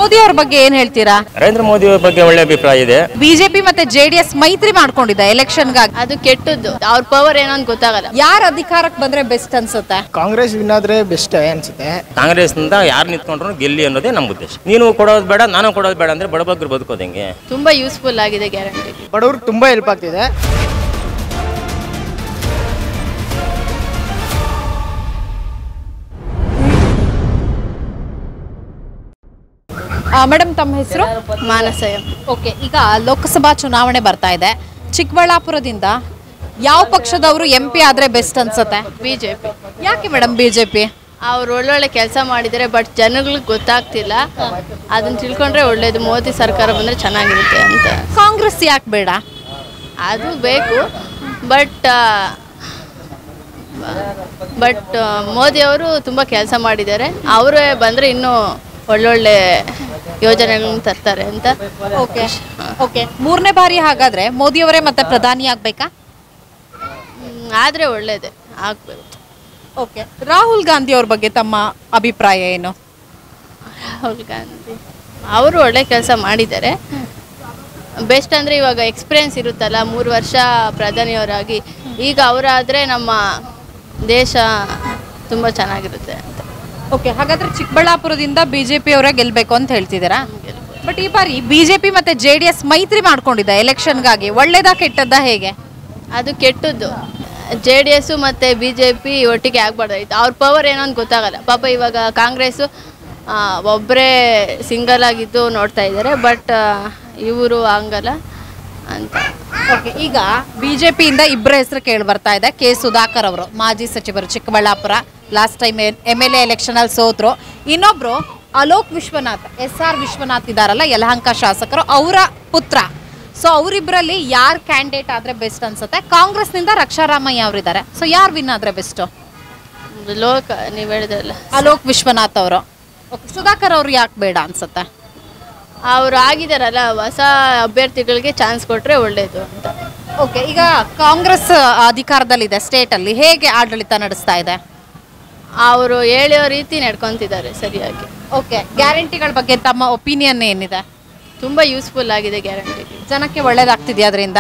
ಮೋದಿ ಅವ್ರ ಬಗ್ಗೆ ಏನ್ ಹೇಳ್ತೀರಾ ನರೇಂದ್ರ ಮೋದಿ ಅವ್ರ ಬಗ್ಗೆ ಒಳ್ಳೆ ಅಭಿಪ್ರಾಯ ಇದೆ ಬಿಜೆಪಿ ಮತ್ತೆ ಜೆಡಿಎಸ್ ಮೈತ್ರಿ ಮಾಡ್ಕೊಂಡಿದೆ ಎಲೆಕ್ಷನ್ಗಾಗಿ ಅದು ಕೆಟ್ಟದ್ದು ಅವ್ರ ಪವರ್ ಏನೋ ಅಂತ ಗೊತ್ತಾಗಲ್ಲ ಯಾರ ಅಧಿಕಾರಕ್ಕೆ ಬಂದ್ರೆ ಬೆಸ್ಟ್ ಅನ್ಸುತ್ತೆ ಕಾಂಗ್ರೆಸ್ ವಿನ್ ಆದ್ರೆ ಬೆಸ್ಟ್ ಅನ್ಸುತ್ತೆ ಕಾಂಗ್ರೆಸ್ನಿಂದ ಯಾರು ನಿಂತ್ಕೊಂಡ್ರು ಗೆಲ್ಲಿ ಅನ್ನೋದೇ ನಮ್ಮ ಉದ್ದೇಶ ನೀನು ಕೊಡೋದು ಬೇಡ ನಾನು ಕೊಡೋದು ಬೇಡ ಅಂದ್ರೆ ಬಡಬಗ್ಗರು ಬದುಕೋದು ಹೆಂಗೆ ತುಂಬಾ ಯೂಸ್ಫುಲ್ ಆಗಿದೆ ಗ್ಯಾರಂಟಿ ಬಡವ್ರಿಗೆ ತುಂಬಾ ಹೆಲ್ಪ್ ಆಗ್ತಿದೆ ಮೇಡಮ್ ತಮ್ಮ ಹೆಸರು ಮಾನಸಯ ಓಕೆ ಈಗ ಲೋಕಸಭಾ ಚುನಾವಣೆ ಬರ್ತಾ ಇದೆ ಚಿಕ್ಕಬಳ್ಳಾಪುರದಿಂದ ಯಾವ ಪಕ್ಷದವರು ಎಂ ಪಿ ಆದ್ರೆ ಬೆಸ್ಟ್ ಅನ್ಸುತ್ತೆ ಬಿಜೆಪಿ ಯಾಕೆ ಮೇಡಮ್ ಬಿಜೆಪಿ ಅವ್ರು ಒಳ್ಳೊಳ್ಳೆ ಕೆಲಸ ಮಾಡಿದ್ದಾರೆ ಬಟ್ ಜನಗಳಿಗೆ ಗೊತ್ತಾಗ್ತಿಲ್ಲ ಅದನ್ನ ತಿಳ್ಕೊಂಡ್ರೆ ಒಳ್ಳೇದು ಮೋದಿ ಸರ್ಕಾರ ಬಂದ್ರೆ ಚೆನ್ನಾಗಿರುತ್ತೆ ಅಂತ ಕಾಂಗ್ರೆಸ್ ಯಾಕೆ ಬೇಡ ಅದು ಬೇಕು ಬಟ್ ಬಟ್ ಮೋದಿ ಅವರು ತುಂಬ ಕೆಲಸ ಮಾಡಿದ್ದಾರೆ ಅವರೇ ಬಂದರೆ ಇನ್ನೂ ಒಳ್ಳೊಳ್ಳೆ ಯೋಜನೆಗಳನ್ನ ತರ್ತಾರೆ ಅಂತ ಓಕೆ ಓಕೆ ಮೂರನೇ ಬಾರಿ ಹಾಗಾದ್ರೆ ಮೋದಿ ಅವರೇ ಮತ್ತೆ ಪ್ರಧಾನಿ ಆಗ್ಬೇಕಾ ಹ್ಮ್, ಆದ್ರೆ ಒಳ್ಳೇದೇ ಆಗ್ಬೇಕು ಓಕೆ ರಾಹುಲ್ ಗಾಂಧಿ ಅವ್ರ ಬಗ್ಗೆ ತಮ್ಮ ಅಭಿಪ್ರಾಯ ಏನು ರಾಹುಲ್ ಗಾಂಧಿ ಅವರು ಒಳ್ಳೆ ಕೆಲಸ ಮಾಡಿದ್ದಾರೆ ಬೆಸ್ಟ್ ಅಂದರೆ ಇವಾಗ ಎಕ್ಸ್ಪೀರಿಯನ್ಸ್ ಇರುತ್ತಲ್ಲ ಮೂರು ವರ್ಷ ಪ್ರಧಾನಿಯವರಾಗಿ ಈಗ ಅವರಾದರೆ ನಮ್ಮ ದೇಶ ತುಂಬ ಚೆನ್ನಾಗಿರುತ್ತೆ ಅಂತ ಓಕೆ ಹಾಗಾದ್ರೆ ಚಿಕ್ಕಬಳ್ಳಾಪುರದಿಂದ ಬಿಜೆಪಿ ಅವರೇ ಗೆಲ್ಬೇಕು ಅಂತ ಹೇಳ್ತಿದ್ದೀರಾ ಬಟ್ ಈ ಬಾರಿ ಬಿಜೆಪಿ ಮತ್ತೆ ಜೆ ಡಿ ಎಸ್ ಮೈತ್ರಿ ಮಾಡ್ಕೊಂಡಿದೆ ಎಲೆಕ್ಷನ್ಗಾಗಿ ಒಳ್ಳೇದಾ ಕೆಟ್ಟದ್ದಾ ಹೇಗೆ ಅದು ಕೆಟ್ಟದ್ದು ಜೆ ಡಿ ಎಸ್ಸು ಮತ್ತು ಬಿ ಜೆ ಪಿ ಒಟ್ಟಿಗೆ ಆಗ್ಬಾರ್ದಾಯ್ತು ಅವ್ರ ಪವರ್ ಏನೋ ಅಂತ ಗೊತ್ತಾಗಲ್ಲ ಪಾಪ ಇವಾಗ ಕಾಂಗ್ರೆಸ್ಸು ಒಬ್ಬರೇ ಸಿಂಗಲ್ ಆಗಿದ್ದು ನೋಡ್ತಾ ಇದ್ದಾರೆ ಬಟ್ ಇವರು ಹಂಗಲ್ಲ ಅಂತ ಓಕೆ ಈಗ ಬಿಜೆಪಿಯಿಂದ ಇಬ್ಬರ ಹೆಸರು ಕೇಳಿ ಬರ್ತಾ ಇದೆ ಕೆ ಸುಧಾಕರ್ ಅವರು ಮಾಜಿ ಸಚಿವರು Chikkaballapur last time M L A election ಅಲ್ಲಿ ಸೋತ್ರು ಇನ್ನೊಬ್ರು ಅಲೋಕ್ ವಿಶ್ವನಾಥ್ ಎಸ್ ಆರ್ ವಿಶ್ವನಾಥ್ ಇದಾರಲ್ಲ ಯಲಹಂಕ ಶಾಸಕರು ಅವರ ಪುತ್ರ ಸೊ ಅವರಿಬ್ಬರಲ್ಲಿ ಯಾರು ಕ್ಯಾಂಡಿಡೇಟ್ ಆದ್ರೆ ಬೆಸ್ಟ್ ಅನ್ಸುತ್ತೆ ಕಾಂಗ್ರೆಸ್ನಿಂದ ರಕ್ಷಾರಾಮಯ್ಯ ಅವರಿದ್ದಾರೆ ಸೊ ಯಾರು ವಿನ್ ಆದ್ರೆ ಬೆಸ್ಟ್ ಒಂದು ಲೋಕ ನೀವು ಹೇಳಿದ್ರಲ್ಲ ಅಲೋಕ್ ವಿಶ್ವನಾಥ್ ಅವರು ಓಕೆ ಸುಧಾಕರ್ ಅವರು ಯಾಕೆ ಬೇಡ ಅನ್ಸುತ್ತೆ ಅವರು ಆಗಿದಾರಲ್ಲ ಹೊಸ ಅಭ್ಯರ್ಥಿಗಳಿಗೆ ಚಾನ್ಸ್ ಕೊಟ್ಟರೆ ಒಳ್ಳೆಯದು ಅಂತ ಓಕೆ ಈಗ ಕಾಂಗ್ರೆಸ್ ಅಧಿಕಾರದಲ್ಲಿದೆ ಸ್ಟೇಟಲ್ಲಿ ಹೇಗೆ ಆಡಳಿತ ನಡೆಸ್ತಾ ಇದೆ ಅವರು ಹೇಳೋ ರೀತಿ ನಡ್ಕೊತಿದ್ದಾರೆ ಸರಿಯಾಗಿ ಓಕೆ ಗ್ಯಾರಂಟಿಗಳ ಬಗ್ಗೆ ತಮ್ಮ ಒಪಿನಿಯನ್ ಏನಿದೆ ತುಂಬ ಯೂಸ್ಫುಲ್ ಆಗಿದೆ ಗ್ಯಾರಂಟಿ ಜನಕ್ಕೆ ಒಳ್ಳೇದಾಗ್ತಿದ್ಯಾ ಅದರಿಂದ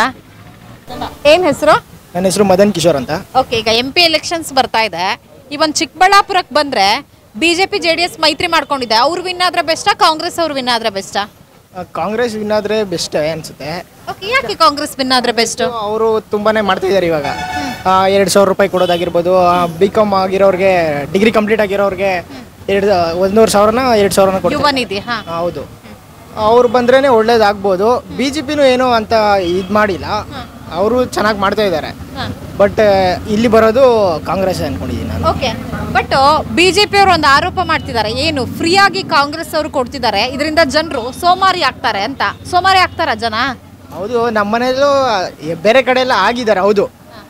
ಏನ್ ಹೆಸರು ನನ್ನ ಹೆಸರು ಮದನ್ ಕಿಶೋರ್ ಅಂತ ಓಕೆ ಈಗ ಎಂ ಪಿ ಎಲೆಕ್ಷನ್ಸ್ ಬರ್ತಾ ಇದೆ ಈ ಒಂದು ಚಿಕ್ಕಬಳ್ಳಾಪುರಕ್ಕೆ ಬಂದ್ರೆ ಬಿಜೆಪಿ ಜೆ ಡಿ ಎಸ್ ಮೈತ್ರಿ ಮಾಡ್ಕೊಂಡಿದೆ ಅವ್ರು ವಿನ್ ಆದ್ರೆ ಬೆಸ್ಟಾ ಕಾಂಗ್ರೆಸ್ ಅವ್ರು ವಿನ್ ಆದ್ರೆ ಬೆಸ್ಟಾ ಆ, ಕಾಂಗ್ರೆಸ್ ವಿನ್ ಆದ್ರೆ ಬೆಸ್ಟ್ ಅನ್ಸುತ್ತೆ ಓಕೆ ಯಾಕೆ ಕಾಂಗ್ರೆಸ್ ವಿನ್ ಆದ್ರೆ ಬೆಸ್ಟ್ ಅವರು ತುಂಬಾನೇ ಮಾಡ್ತಾ ಇದ್ದಾರೆ ಇವಾಗ ಎರಡು ಸಾವಿರ ರೂಪಾಯಿ ಕೊಡೋದಾಗಿರ್ಬೋದು ಬಿ ಕಾಮ್ ಆಗಿರೋರಿಗೆ ಡಿಗ್ರಿ ಕಂಪ್ಲೀಟ್ ಆಗಿರೋರಿಗೆ ಎರಡು ಒಂದೂವರೆ ಸಾವಿರನ ಎರಡು ಸಾವಿರನ ಕೊಡ್ತಾರೆ ಯುವ ನಿಧಿ ಹಾ ಹೌದು ಅವ್ರು ಬಂದ್ರೇ ಒಳ್ಳೇದಾಗ್ಬೋದು ಬಿ ಜೆ ಪಿನೂ ಏನೋ ಅಂತ ಇದು ಮಾಡಿಲ್ಲ ಅವರು ಚೆನ್ನಾಗಿ ಮಾಡ್ತಾ ಇದ್ದಾರೆ ಬಟ್ ಇಲ್ಲಿ ಬರೋದು ಕಾಂಗ್ರೆಸ್ ಅನ್ಕೊಂಡಿದ್ದೀನಿ ನಾನು ಓಕೆ ಬಟ್ ಬಿಜೆಪಿ ಅವರು ಒಂದು ಆರೋಪ ಮಾಡ್ತಿದ್ದಾರೆ ಏನು ಫ್ರೀಯಾಗಿ ಕಾಂಗ್ರೆಸ್ ಅವರು ಕೊಡ್ತಿದ್ದಾರೆ ಇದರಿಂದ ಜನರು ಸೋಮಾರಿ ಆಗ್ತಾರೆ ಅಂತ ಸೋಮಾರಿ ಆಗ್ತಾರ ಜನ ಹೌದು ನಮ್ಮ ಮನೆಯಲ್ಲೂ ಬೇರೆ ಕಡೆ ಎಲ್ಲ ಆಗಿದ್ದಾರೆ ಹೌದು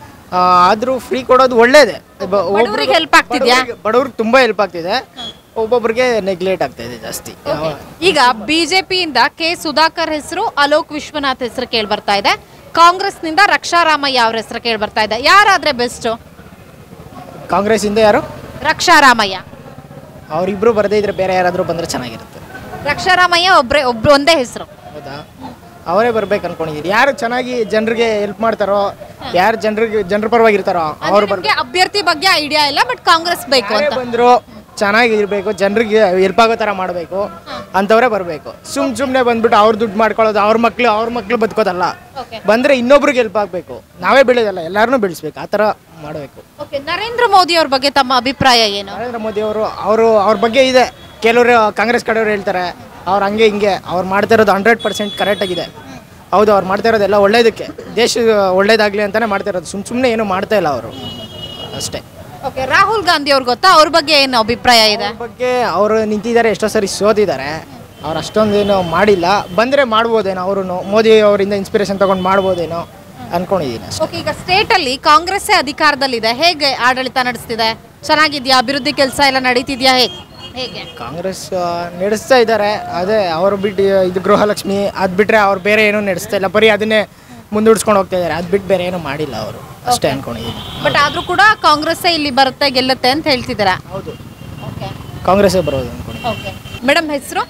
ಆದರೂ ಫ್ರೀ ಕೊಡೋದು ಒಳ್ಳೇದೇ ಬ- ಬಡವ್ರಿಗೆ help ಆಗ್ತಿದ್ಯಾ? ಬಡವ್ರಿಗೆ- ಬಡವ್ರಿಗೆ ತುಂಬ ಹೆಲ್ಪ್ ಆಗ್ತಿದೆ ಒಬ್ಬೊಬ್ರಿಗೆ ನೆಗ್ಲೆಕ್ಟ್ ಆಗ್ತಾ ಇದೆ ಜಾಸ್ತಿ ಈಗ ಬಿಜೆಪಿಯಿಂದ ಕೆ ಸುಧಾಕರ್ ಹೆಸರು ಅಲೋಕ್ ವಿಶ್ವನಾಥ್ ಹೆಸರು ಕೇಳಿ ಬರ್ತಾ ಇದೆ ಕಾಂಗ್ರೆಸ್ನಿಂದ ರಕ್ಷಾರಾಮಯ್ಯ ಅವ್ರ ಹೆಸರು ಕೇಳಿ ಬರ್ತಾ ಇದೆ ಯಾರಾದ್ರೆ ಬೆಸ್ಟ್ ಕಾಂಗ್ರೆಸ್ಸಿಂದ ಯಾರು ರಕ್ಷಾರಾಮಯ್ಯ ಅವರಿಬ್ರು ಬರದೇ ಇದ್ರೆ ಬೇರೆ ಯಾರಾದರೂ ಬಂದರೆ ಚೆನ್ನಾಗಿರುತ್ತೆ ರಕ್ಷಾರಾಮಯ್ಯ ಒಬ್ರೆ ಒಬ್ರು ಒಂದೇ ಹೆಸರು ಹೌದಾ ಅವರೇ ಬರ್ಬೇಕು ಅನ್ಕೊಂಡಿದ್ದೀನಿ ಯಾರು ಚೆನ್ನಾಗಿ ಜನರಿಗೆ ಹೆಲ್ಪ್ ಮಾಡ್ತಾರೋ ಯಾರು ಜನರಿಗೆ ಜನರ ಪರವಾಗಿರ್ತಾರೋ ಅವ್ರು ಬರ್ಬೇಕು ನಿಮ್ಗೆ ಅಭ್ಯರ್ಥಿ ಬಗ್ಗೆ ಐಡಿಯಾ ಇಲ್ಲ ಬಟ್ ಕಾಂಗ್ರೆಸ್ ಬೇಕು ಯಾರೇ ಅಂತ ಬಂದ್ರು ಚೆನ್ನಾಗಿರ್ಬೇಕು ಜನರಿಗೆ ಹೆಲ್ಪ್ ಆಗೋ ಥರ ಮಾಡಬೇಕು ಅಂಥವರೇ ಬರಬೇಕು ಸುಮ್ ಸುಮ್ಮನೆ ಬಂದ್ಬಿಟ್ಟು ಅವ್ರ ದುಡ್ಡು ಮಾಡ್ಕೊಳ್ಳೋದು ಅವ್ರ ಮಕ್ಳು ಅವ್ರ ಮಕ್ಳು ಬದುಕೋದಲ್ಲ Okay. ಬಂದರೆ ಇನ್ನೊಬ್ರಿಗೆ ಹೆಲ್ಪ್ ಆಗಬೇಕು ನಾವೇ ಬೆಳೆಯೋದಲ್ಲ ಎಲ್ಲರನ್ನೂ ಬೆಳೆಸ್ಬೇಕು ಆ ಥರ ಮಾಡಬೇಕು ಓಕೆ ನರೇಂದ್ರ ಮೋದಿ ಅವ್ರ ಬಗ್ಗೆ ತಮ್ಮ ಅಭಿಪ್ರಾಯ ಏನು ನರೇಂದ್ರ ಮೋದಿ ಅವರು ಅವರು ಅವ್ರ ಬಗ್ಗೆ ಇದೆ ಕೆಲವರು ಕಾಂಗ್ರೆಸ್ ಕಡೆಯವರು ಹೇಳ್ತಾರೆ ಅವ್ರು ಹಂಗೆ ಹಿಂಗೆ ಅವ್ರು ಮಾಡ್ತಾ ಇರೋದು ಹಂಡ್ರೆಡ್ ಪರ್ಸೆಂಟ್ ಕರೆಕ್ಟಾಗಿದೆ ಹೌದು ಅವ್ರು ಮಾಡ್ತಾ ಇರೋದೆಲ್ಲ ಒಳ್ಳೇದಕ್ಕೆ ದೇಶ ಒಳ್ಳೇದಾಗಲಿ ಅಂತಲೇ ಮಾಡ್ತಾ ಇರೋದು ಸುಮ್ಮ ಸುಮ್ಮನೆ ಏನೂ ಮಾಡ್ತಾ ಇಲ್ಲ ಅವರು ಅಷ್ಟೇ ಓಕೆ ರಾಹುಲ್ ಗಾಂಧಿ ಅವ್ರ ಗೊತ್ತಾ ಅವ್ರ ಬಗ್ಗೆ ಏನು ಅಭಿಪ್ರಾಯ ಇದೆ ಅವ್ರ ಬಗ್ಗೆ ಅವರು ನಿಂತಿದ್ದಾರೆ ಎಷ್ಟೋ ಸರಿ ಸೋತಿದ್ದಾರೆ ಅವ್ರು ಅಷ್ಟೊಂದೇನು ಮಾಡಿಲ್ಲ ಬಂದರೆ ಮಾಡ್ಬೋದೇನೋ ಅವರು ಮೋದಿ ಅವರಿಂದ ಇನ್ಸ್ಪಿರೇಷನ್ ತೊಗೊಂಡು ಮಾಡ್ಬೋದೇನೋ ಅನ್ಕೊಂಡಿದ್ದೀನಿ ಅಷ್ಟೇ ಓಕೆ ಈಗ ಸ್ಟೇಟ್ ಅಲ್ಲಿ ಕಾಂಗ್ರೆಸ್ಸೇ ಅಧಿಕಾರದಲ್ಲಿದೆ ಹೇಗೆ ಆಡಳಿತ ನಡೆಸ್ತಿದೆ ಚೆನ್ನಾಗಿದ್ಯಾ ಅಭಿವೃದ್ಧಿ ಕೆಲಸ ಎಲ್ಲ ನಡೀತಿದ್ಯಾ ಹೇಗೆ ಹೇಗೆ ಕಾಂಗ್ರೆಸ್ ಆ, ನಡೆಸ್ತಾ ಇದ್ದಾರೆ ಅದೇ ಅವರು ಬಿಟ್ಟು ಇದು ಗೃಹಲಕ್ಷ್ಮಿ ಅದು ಬಿಟ್ಟರೆ ಅವ್ರು ಬೇರೆ ಏನೂ ನಡೆಸ್ತಾ ಇಲ್ಲ ಬರೀ ಅದನ್ನೇ ಮುಂದೂಡಿಸ್ಕೊಂಡು ಹೋಗ್ತಾ ಇದ್ದಾರೆ ಅದು ಬಿಟ್ಟು ಬೇರೆ ಏನೂ ಮಾಡಿಲ್ಲ ಅವರು ಅಷ್ಟೇ ಅನ್ಕೊಂಡಿದ್ದೀನಿ ಬಟ್ ಆದ್ರೂ ಕೂಡ ಕಾಂಗ್ರೆಸ್ಸೇ ಇಲ್ಲಿ ಬರುತ್ತೆ ಗೆಲ್ಲುತ್ತೆ ಅಂತ ಹೇಳ್ತಿದ್ದೀರಾ ಹೌದು ಓಕೆ ಕಾಂಗ್ರೆಸ್ಸೇ ಬರೋದು ಅನ್ಕೊಂಡಿದ್ದೀನಿ ಓಕೆ ಮೇಡಮ್ ಹೆಸರು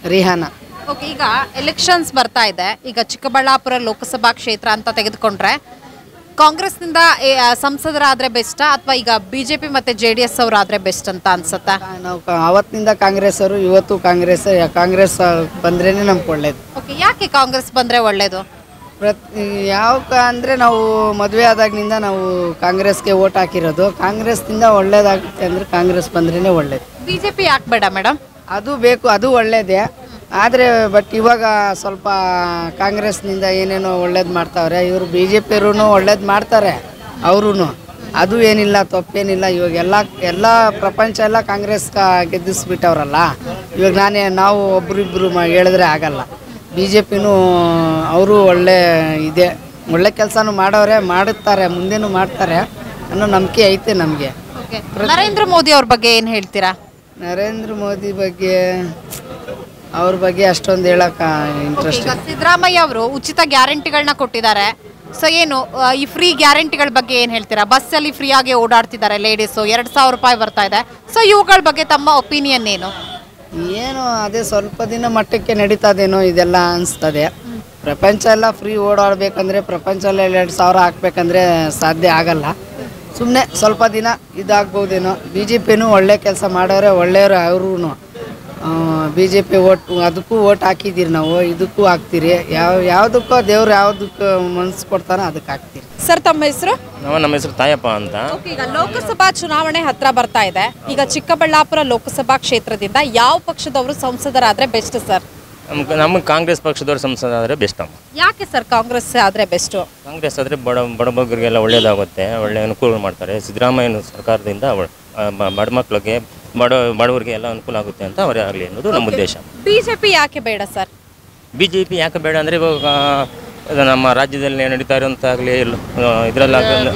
ರಿಹಾನ ಓಕೆ ಈಗ ಎಲೆಕ್ಷನ್ಸ್ ಬರ್ತಾ ಇದೆ ಈಗ ಚಿಕ್ಕಬಳ್ಳಾಪುರ ಲೋಕಸಭಾ ಕ್ಷೇತ್ರ ಅಂತ ತೆಗೆದುಕೊಂಡ್ರೆ ಕಾಂಗ್ರೆಸ್ನಿಂದ ಏ- ಆ, ಸಂಸದರಾದ್ರೆ ಬೆಸ್ಟಾ ಅಥವಾ ಈಗ ಬಿಜೆಪಿ ಮತ್ತೆ ಜೆ ಡಿ ಎಸ್ ಅವರಾದ್ರೆ ಬೆಸ್ಟ್ ಅಂತ ಅನ್ಸುತ್ತಾ ನಾವು ಕ- ಅವತ್ತಿನಿಂದ ಕಾಂಗ್ರೆಸ್ ಅವರು ಇವತ್ತು ಕಾಂಗ್ರೆಸ್ ಕಾಂಗ್ರೆಸ್ ಬಂದ್ರೇ ನಮ್ಗೆ ಒಳ್ಳೇದು ಓಕೆ ಯಾಕೆ ಕಾಂಗ್ರೆಸ್ ಬಂದ್ರೆ ಒಳ್ಳೇದು ಪ್ರತಿ ಯಾವ ಅಂದರೆ ನಾವು ಮದುವೆ ಆದಾಗಿನಿಂದ ನಾವು ಕಾಂಗ್ರೆಸ್ಗೆ ಓಟ್ ಹಾಕಿರೋದು ಕಾಂಗ್ರೆಸ್ನಿಂದ ಒಳ್ಳೇದಾಗುತ್ತೆ ಅಂದರೆ ಕಾಂಗ್ರೆಸ್ ಬಂದ್ರೇ ಒಳ್ಳೇದು ಬಿಜೆಪಿ ಯಾಕೆ ಬೇಡ ಮೇಡಮ್ ಅದು ಬೇಕು ಅದು ಒಳ್ಳೇದೇ ಆದರೆ ಬಟ್ ಇವಾಗ ಸ್ವಲ್ಪ ಕಾಂಗ್ರೆಸ್ನಿಂದ ಏನೇನೋ ಒಳ್ಳೇದು ಮಾಡ್ತಾವ್ರೆ ಇವರು ಬಿ ಜೆ ಪಿಯವರು ಒಳ್ಳೇದು ಮಾಡ್ತಾರೆ ಅವರು ಅದು ಏನಿಲ್ಲ ತಪ್ಪೇನಿಲ್ಲ ಇವಾಗ ಎಲ್ಲ ಎಲ್ಲ ಪ್ರಪಂಚ ಎಲ್ಲ ಕಾಂಗ್ರೆಸ್ ಗೆದ್ದಿಸ್ಬಿಟ್ಟವ್ರಲ್ಲ ಇವಾಗ ನಾನೇ ನಾವು ಒಬ್ರಿಬ್ರು ಮ ಹೇಳಿದ್ರೆ ಆಗಲ್ಲ ಬಿ ಜೆ ಪಿನೂ ಅವರು ಒಳ್ಳೆ ಇದೆ ಒಳ್ಳೆ ಕೆಲಸನೂ ಮಾಡವ್ರೆ ಮಾಡುತ್ತಾರೆ ಮುಂದೆನೂ ಮಾಡ್ತಾರೆ ಅನ್ನೋ ನಂಬಿಕೆ ಐತೆ ನಮಗೆ ಓಕೆ ನರೇಂದ್ರ ಮೋದಿ ಅವ್ರ ಬಗ್ಗೆ ಏನು ಹೇಳ್ತೀರಾ ನರೇಂದ್ರ ಮೋದಿ ಬಗ್ಗೆ ಅವ್ರ ಬಗ್ಗೆ ಅಷ್ಟೊಂದು ಹೇಳಕ್ಕ ಇಂಟ್ರೆಸ್ಟ್ ಈಗ ಸಿದ್ದರಾಮಯ್ಯ ಅವರು ಉಚಿತ ಗ್ಯಾರಂಟಿಗಳನ್ನ ಕೊಟ್ಟಿದ್ದಾರೆ ಸೊ ಏನು ಆ, ಈ ಫ್ರೀ ಗ್ಯಾರಂಟಿಗಳ ಬಗ್ಗೆ ಏನು ಹೇಳ್ತೀರಾ ಬಸ್ಸಲ್ಲಿ ಫ್ರೀ ಆಗಿ ಓಡಾಡ್ತಿದ್ದಾರೆ ಲೇಡೀಸು ಎರಡು ಸಾವಿರ ರೂಪಾಯಿ ಬರ್ತಾ ಇದೆ ಸೊ ಇವುಗಳ ಬಗ್ಗೆ ತಮ್ಮ ಒಪಿನಿಯನ್ ಏನು ಏನು ಅದೇ ಸ್ವಲ್ಪ ದಿನ ಮಟ್ಟಕ್ಕೆ ನಡೀತದೇನೋ ಇದೆಲ್ಲ ಅನಿಸ್ತದೆ ಪ್ರಪಂಚ ಎಲ್ಲ ಫ್ರೀ ಓಡಾಡಬೇಕಂದ್ರೆ ಪ್ರಪಂಚದಲ್ಲಿ ಎರಡು ಸಾವಿರ ಹಾಕ್ಬೇಕಂದ್ರೆ ಸಾಧ್ಯ ಆಗಲ್ಲ ಸುಮ್ಮನೆ ಸ್ವಲ್ಪ ದಿನ ಇದಾಗ್ಬೋದೇನೋ ಬಿ ಜೆ ಪಿನೂ ಒಳ್ಳೆ ಕೆಲಸ ಮಾಡೋರೆ ಒಳ್ಳೆಯವರು ಅವ್ರೂ ಬಿ ಜೆ ಪಿ ಓಟ್ ಅದಕ್ಕೂ ಓಟ್ ಹಾಕಿದ್ದೀರಿ ನಾವು ಇದಕ್ಕೂ ಹಾಕ್ತೀರಿ ಯಾವ ಯಾವುದಕ್ಕೋ ದೇವ್ರು ಯಾವುದಕ್ಕೆ ಮನ್ಸು ಕೊಡ್ತಾನೋ ಅದಕ್ಕೆ ಹಾಕ್ತೀರಿ ಸರ್ ತಮ್ಮ ಹೆಸರು ನಾವು ನಮ್ಮ ಹೆಸರು ತಾಯಪ್ಪ ಅಂತ ಈಗ ಲೋಕಸಭಾ ಚುನಾವಣೆ ಹತ್ರ ಬರ್ತಾ ಇದೆ ಈಗ ಚಿಕ್ಕಬಳ್ಳಾಪುರ ಲೋಕಸಭಾ ಕ್ಷೇತ್ರದಿಂದ ಯಾವ ಪಕ್ಷದವರು ಸಂಸದರಾದ್ರೆ ಬೆಸ್ಟ್ ಸರ್ ನಮ್ಗೆ ನಮಗೆ ಕಾಂಗ್ರೆಸ್ ಪಕ್ಷದವ್ರು ಸಂಸದಾದರೆ ಬೆಸ್ಟ್ ಅಮ್ಮ ಯಾಕೆ ಸರ್ ಕಾಂಗ್ರೆಸ್ ಆದ್ರೆ ಬೆಸ್ಟು ಕಾಂಗ್ರೆಸ್ ಆದರೆ ಬಡ ಬಡಬಗ್ಗರಿಗೆಲ್ಲ ಒಳ್ಳೆಯದಾಗುತ್ತೆ ಒಳ್ಳೆ ಅನುಕೂಲ ಮಾಡ್ತಾರೆ ಸಿದ್ದರಾಮಯ್ಯನ ಸರ್ಕಾರದಿಂದ ಒಳ್- ಆ, ಬ- ಬಡ ಮಕ್ಕಳಿಗೆ ಬಡ ಬಡವರಿಗೆ ಎಲ್ಲ ಅನುಕೂಲ ಆಗುತ್ತೆ ಅಂತ ಅವರೇ ಆಗಲಿ ಅನ್ನೋದು ನಮ್ಮ ಉದ್ದೇಶ ಬಿಜೆಪಿ ಯಾಕೆ ಬೇಡ ಸರ್ ಬಿ ಜೆ ಪಿ ಯಾಕೆ ಬೇಡ ಅಂದರೆ ಇವಾಗ ಅದು ನಮ್ಮ ರಾಜ್ಯದಲ್ಲಿ ನಡೀತಾ ಇರೋಂಥಾಗಲಿ ಇದರಲ್ಲಾಗಲಿ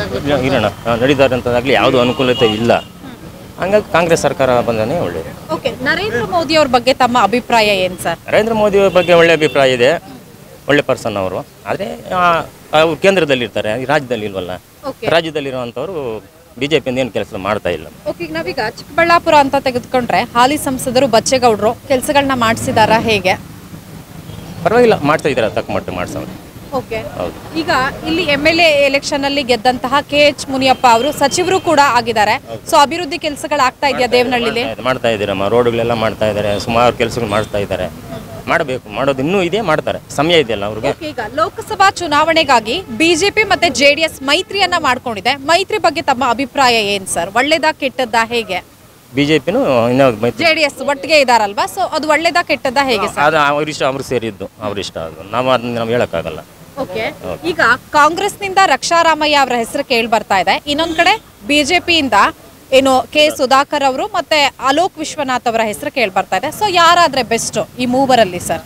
ಇರೋಣ ನಡೀತಾ ಇರೋಂಥದ್ದಾಗಲಿ ಯಾವುದೂ ಅನುಕೂಲತೆ ಇಲ್ಲ ಹಂಗಾಗಿ ಕಾಂಗ್ರೆಸ್ ಸರ್ಕಾರ ಬಂದೇ ಒಳ್ಳೆಯದು ಓಕೆ ನರೇಂದ್ರ ಮೋದಿ ಅವ್ರ ಬಗ್ಗೆ ತಮ್ಮ ಅಭಿಪ್ರಾಯ ಏನು ಸರ್ ನರೇಂದ್ರ ಮೋದಿ ಅವ್ರ ಬಗ್ಗೆ ಒಳ್ಳೆ ಅಭಿಪ್ರಾಯ ಇದೆ ಒಳ್ಳೆ ಪರ್ಸನ್ ಅವರು ಆದರೆ ಅವರು ಕೇಂದ್ರದಲ್ಲಿರ್ತಾರೆ ಈ ರಾಜ್ಯದಲ್ಲಿ ಇಲ್ವಲ್ಲ ಓಕೆ ರಾಜ್ಯದಲ್ಲಿರುವಂಥವ್ರು ಬಿ ಜೆ ಪಿಯಿಂದ ಏನು ಕೆಲಸ ಮಾಡ್ತಾ ಇಲ್ಲ ಓಕೆ ಈಗ ನಾವೀಗ ಚಿಕ್ಕಬಳ್ಳಾಪುರ ಅಂತ ತೆಗೆದುಕೊಂಡ್ರೆ ಹಾಲಿ ಸಂಸದರು ಬಚ್ಚೇಗೌಡರು ಕೆಲಸಗಳನ್ನ ಮಾಡಿಸಿದಾರ ಹೇಗೆ ಪರವಾಗಿಲ್ಲ ಮಾಡ್ತಾ ಇದ್ದಾರೆ ತಕ್ಕ ಮಟ್ಟ ಮಾಡ್ಸವ್ರು ಓಕೆ ಹೌದು ಈಗ ಇಲ್ಲಿ ಎಮ್ ಎಲ್ ಎ ಎಲೆಕ್ಷನ್ ಅಲ್ಲಿ ಗೆದ್ದಂತಹ ಕೆ ಎಚ್ ಮುನಿಯಪ್ಪ ಅವರು ಸಚಿವರು ಕೂಡ ಆಗಿದ್ದಾರೆ ಸೊ ಅಭಿವೃದ್ಧಿ ಕೆಲಸಗಳಾಗ್ತಾ ಇದೆಯಾ ದೇವನಹಳ್ಳಿಲಿ ಮಾಡ್ತಾ- ಮಾಡ್ತಾ ಇದ್ದೀರಮ್ಮ ರೋಡ್ಗಳೆಲ್ಲ ಮಾಡ್ತಾ ಇದ್ದಾರೆ ಸುಮಾರು ಕೆಲಸಗಳು ಮಾಡ್ತಾ ಇದ್ದಾರೆ ಮಾಡಬೇಕು ಮಾಡೋದು ಇನ್ನೂ ಇದೆ ಮಾಡ್ತಾರೆ ಸಮಯ ಇದೆಯಲ್ಲ ಅವ್ರಿಗೆ Okay, ಈಗ ಲೋಕಸಭಾ ಚುನಾವಣೆಗಾಗಿ ಬಿಜೆಪಿ ಮತ್ತೆ ಜೆಡಿಎಸ್ ಮೈತ್ರಿಯನ್ನ ಮಾಡ್ಕೊಂಡಿದೆ ಮೈತ್ರಿ ಬಗ್ಗೆ ತಮ್ಮ ಅಭಿಪ್ರಾಯ ಏನ್ ಸರ್ ಒಳ್ಳೇದಾ ಕೆಟ್ಟದ್ದಾ ಹೇಗೆ ಬಿ ಜೆ ಪಿನೂ ಇನ್ನೂ ಮೈತ್ರಿ ಜೆಡಿಎಸ್ ಒಟ್ಟಿಗೆ ಇದಾರಲ್ವಾ ಸೊ ಅದು ಒಳ್ಳೇದಾ ಕೆಟ್ಟದ್ದಾ ಹೇಗೆ ಸರ್ ಅದು ಅವ್ರಿಷ್ಟ ಅವ್ರು ಸೇರಿದ್ದು ಅವ್ರಿಷ್ಟ ಅದು ನಾವು ಅದನ್ನ ನಾವು ಹೇಳೋಕ್ಕಾಗಲ್ಲ ಓಕೆ ಈಗ ಕಾಂಗ್ರೆಸ್ನಿಂದ ರಕ್ಷಾರಾಮಯ್ಯ ಅವರ ಹೆಸರು ಕೇಳಿ ಬರ್ತಾ ಇದೆ ಇನ್ನೊಂದ್ ಕಡೆ ಬಿಜೆಪಿಯಿಂದ ಏನು ಕೆ ಸುಧಾಕರ್ ಅವರು ಮತ್ತೆ ಅಲೋಕ್ ವಿಶ್ವನಾಥ್ ಅವರ ಹೆಸರು ಕೇಳಿ ಬರ್ತಾ ಇದೆ ಸೊ ಯಾರಾದ್ರೆ ಬೆಸ್ಟ್ ಈ ಮೂವರಲ್ಲಿ ಸರ್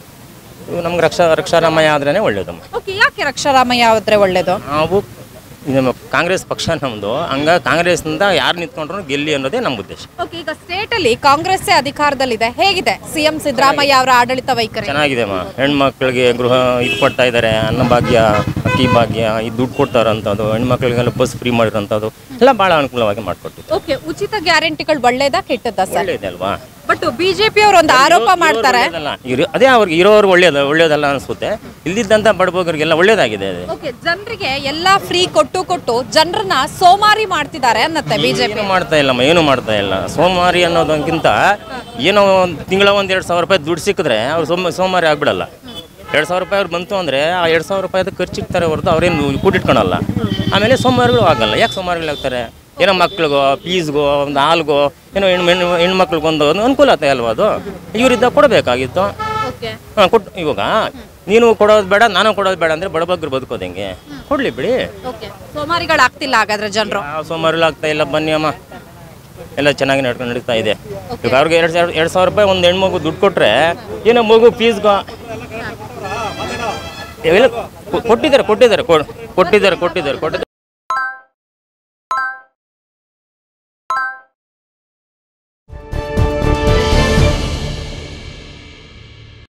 ಇವು ನಮ್ಗೆ ರಕ್ಷಾ ರಕ್ಷಾರಾಮಯ್ಯ ಆದ್ರೇ ಒಳ್ಳೇದಮ್ಮ ಓಕೆ ಯಾಕೆ ರಕ್ಷಾರಾಮಯ್ಯ ಆದ್ರೆ ಒಳ್ಳೇದು ನಾವು ನಮ್ಮ ಕಾಂಗ್ರೆಸ್ ಪಕ್ಷ ನಮ್ಮದು ಹಂಗ ಕಾಂಗ್ರೆಸ್ನಿಂದ ಯಾರು ನಿಂತ್ಕೊಂಡ್ರು ಗೆಲ್ಲಿ ಅನ್ನೋದೇ ನಮ್ಮ ಉದ್ದೇಶ ಓಕೆ ಈಗ ಸ್ಟೇಟ್ ಅಲ್ಲಿ ಕಾಂಗ್ರೆಸ್ ಅಧಿಕಾರದಲ್ಲಿದೆ ಹೇಗಿದೆ ಸಿಎಂ ಸಿದ್ದರಾಮಯ್ಯ ಅವರ ಆಡಳಿತ ವೈಖರಿ ಚೆನ್ನಾಗಿದೆ ಅಮ್ಮ ಹೆಣ್ಮಕ್ಳಿಗೆ ಗೃಹ ಇದು ಕೊಡ್ತಾ ಇದ್ದಾರೆ ಅನ್ನಭಾಗ್ಯ ಅಕ್ಕಿ ಭಾಗ್ಯ ಈ ದುಡ್ಡು ಕೊಡ್ತಾರಂಥದ್ದು ಹೆಣ್ಮಕ್ಳಿಗೆಲ್ಲ ಬಸ್ ಫ್ರೀ ಮಾಡಿರೋಂಥದ್ದು ಎಲ್ಲ ಭಾಳ ಅನುಕೂಲವಾಗಿ ಮಾಡಿಕೊಟ್ಟಿತ್ತು ಓಕೆ ಉಚಿತ ಗ್ಯಾರಂಟಿಗಳು ಒಳ್ಳೇದಾ ಕೆಟ್ಟದ್ದಾ ಸರ್ ಒಳ್ಳೇದೆ ಅಲ್ವಾ ಬಟ್ ಬಿಜೆಪಿ ಅವರು ಒಂದು ಆರೋಪ ಮಾಡ್ತಾರೆ ಒಳ್ಳೇದಲ್ಲ. ಇರು- ಅದೇ ಅವ್ರಿಗೆ ಇರೋರು ಒಳ್ಳೇದು ಒಳ್ಳೇದಲ್ಲ ಅನಿಸುತ್ತೆ ಇಲ್ಲಿದ್ದಂಥ ಬಡಬಗ್ಗರಿಗೆಲ್ಲ ಒಳ್ಳೇದಾಗಿದೆ ಅದು ಓಕೆ ಜನರಿಗೆ ಎಲ್ಲಾ ಫ್ರೀ ಕೊಟ್ಟು ಕೊಟ್ಟು ಜನರನ್ನ ಸೋಮಾರಿ ಮಾಡ್ತಿದ್ದಾರೆ ಅನ್ನತ್ತೆ ಬಿಜೆಪಿ ಏನು ಮಾಡ್ತಾ ಇಲ್ಲಮ್ಮ ಏನು ಮಾಡ್ತಾ ಇಲ್ಲ ಸೋಮವಾರಿ ಅನ್ನೋದಕ್ಕಿಂತ ಏನೋ ಒಂದು ತಿಂಗಳ ಒಂದು ಎರಡು ಸಾವಿರ ರೂಪಾಯಿ ದುಡ್ಡು ಸಿಕ್ಕಿದ್ರೆ ಅವ್ರು ಸೋಮ ಸೋಮವಾರಿ ಆಗ್ಬಿಡಲ್ಲ ಎರಡು ಸಾವಿರ ರೂಪಾಯಿ ಅವ್ರು ಬಂತು ಅಂದರೆ ಆ ಎರಡು ಸಾವಿರ ರೂಪಾಯಿ ಖರ್ಚಿಡ್ತಾರೆ ಹೊರತು ಅವ್ರೇನು ಕೂಡಿಟ್ಕೊಳಲ್ಲ ಆಮೇಲೆ ಸೋಮವಾರಗಳು ಆಗಲ್ಲ ಯಾಕೆ ಸೋಮವಾರಗಳು ಆಗ್ತಾರೆ ಏನೋ ಮಕ್ಳಿಗೋ ಫೀಸ್ಗೋ ಒಂದು ಹಾಲ್ಗೋ ಏನೋ ಹೆಣ್ಣು ಹೆಣ್ಣು ಹೆಣ್ಮಕ್ಳಿಗೆ ಒಂದು ಒಂದು ಅನುಕೂಲ ಆಗುತ್ತೆ ಅಲ್ವಾ ಅದು ಇವರಿದ್ದ ಕೊಡಬೇಕಾಗಿತ್ತು ಓಕೆ ಹಾಂ ಕೊಟ್ಟು ಇವಾಗ ನೀನು ಕೊಡೋದು ಬೇಡ ನಾನು ಕೊಡೋದು ಬೇಡ ಅಂದರೆ ಬಡಬಗ್ಗರು ಬದುಕೋದು ಹೆಂಗೆ ಕೊಡಲಿ ಬಿಡಿ ಓಕೆ ಸೋಮಾರಿಗಳಾಗ್ತಿಲ್ಲ ಹಾಗಾದ್ರೆ ಜನರು ಯಾವ ಸೋಮವಾರಗಳು ಆಗ್ತಾ ಇಲ್ಲ ಬನ್ನಿ ಅಮ್ಮ ಎಲ್ಲ ಚೆನ್ನಾಗಿ ನಡ್ಕೊಂಡು ನಡೀತಾ ಇದೆ ಈಗ ಅವ್ರಿಗೆ ಎರಡು ಸಾವಿರ ಎರಡು ಸಾವಿರ ರೂಪಾಯಿ ಒಂದು ಹೆಣ್ಮಗು ದುಡ್ಡು ಕೊಟ್ಟರೆ ಏನೋ ಮಗು ಫೀಸ್ಗೋ ಇವೆಲ್ಲ ಕೊ- ಕೊಟ್ಟಿದ್ದಾರೆ ಕೊಟ್ಟಿದ್ದಾರೆ ಕೊಟ್ಟಿದ್ದಾರೆ ಕೊಟ್ಟಿದ್ದಾರೆ ಕೊಟ್ಟಿದ್ದಾರೆ